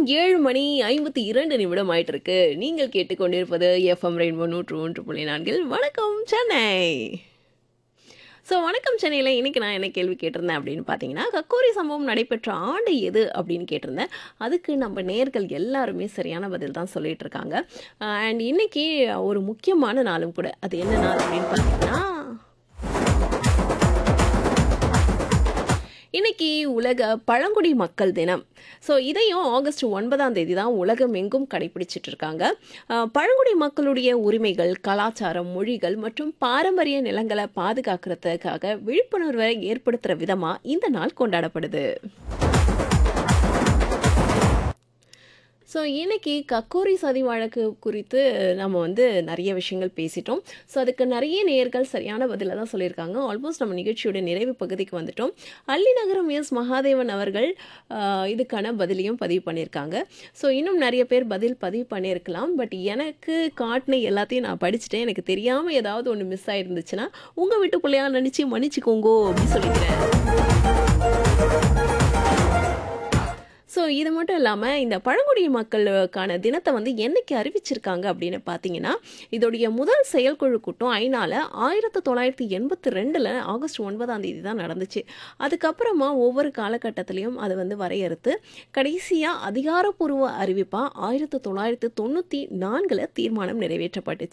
ஏழு மணி ஐம்பத்தி இரண்டு நிமிடம் ஆயிட்டு இருக்கு நீங்கள் கேட்டுக்கொண்டிருப்பது எஃப்எம் ரெயின்போ நூற்று ஒன்று புள்ளி நான்கில் வணக்கம் சென்னை ஸோ வணக்கம் சென்னையில் இன்னைக்கு நான் என்ன கேள்வி கேட்டிருந்தேன் அப்படின்னு பார்த்தீங்கன்னா கக்கோரி சம்பவம் நடைபெற்ற ஆண்டு எது அப்படின்னு கேட்டிருந்தேன் அதுக்கு நம்ம நேர்கள் எல்லாருமே சரியான பதில் தான் சொல்லிட்டு இருக்காங்க அண்ட் இன்னைக்கு ஒரு முக்கியமான நாளும் கூட அது என்ன நாள் அப்படின்னு பார்த்தீங்கன்னா இன்னைக்கு உலக பழங்குடி மக்கள் தினம் ஸோ இதையும் ஆகஸ்ட் ஒன்பதாம் தேதி தான் உலகம் எங்கும் கடைபிடிச்சிட்டு இருக்காங்க அஹ், பழங்குடி மக்களுடைய உரிமைகள் கலாச்சாரம் மொழிகள் மற்றும் பாரம்பரிய நிலங்களை பாதுகாக்கிறதுக்காக விழிப்புணர்வை ஏற்படுத்துகிற விதமாக இந்த நாள் கொண்டாடப்படுது ஸோ இன்னைக்கு கக்கோரி சதி வழக்கு குறித்து நம்ம வந்து நிறைய விஷயங்கள் பேசிட்டோம் ஸோ அதுக்கு நிறைய நேயர்கள் சரியான பதிலை தான் சொல்லியிருக்காங்க ஆல்மோஸ்ட் நம்ம நிகழ்ச்சியோட நிறைவு பகுதிக்கு வந்துட்டோம் அள்ளிநகரம் எஸ் மகாதேவன் அவர்கள் ஆஹ், இதுக்கான பதிலையும் பதிவு பண்ணியிருக்காங்க ஸோ இன்னும் நிறைய பேர் பதில் பதிவு பண்ணியிருக்கலாம் பட் எனக்கு காட்டின எல்லாத்தையும் நான் படிச்சுட்டேன் எனக்கு தெரியாமல் ஏதாவது ஒன்று மிஸ் ஆயிருந்துச்சுன்னா உங்கள் வீட்டு பிள்ளையா நினச்சி மன்னிச்சுக்கோங்கோ அப்படின்னு சொல்லிக்கிறேன் ஸோ இது மட்டும் இல்லாமல் இந்த பழங்குடி மக்களுக்கான தினத்தை வந்து என்னைக்கு அறிவிச்சிருக்காங்க அப்படின்னு பார்த்தீங்கன்னா இதோடைய முதல் செயற்குழு கூட்டம் ஐநால ஆயிரத்தி தொள்ளாயிரத்தி எண்பத்தி ரெண்டில் ஆகஸ்ட் ஒன்பதாம் தேதி தான் நடந்துச்சு அதுக்கப்புறமா ஒவ்வொரு காலகட்டத்திலையும் அதை வந்து வரையறுத்து கடைசியாக அதிகாரப்பூர்வ அறிவிப்பாக ஆயிரத்தி தொள்ளாயிரத்தி தொண்ணூற்றி நான்கில் தீர்மானம் நிறைவேற்றப்பட்டுச்சு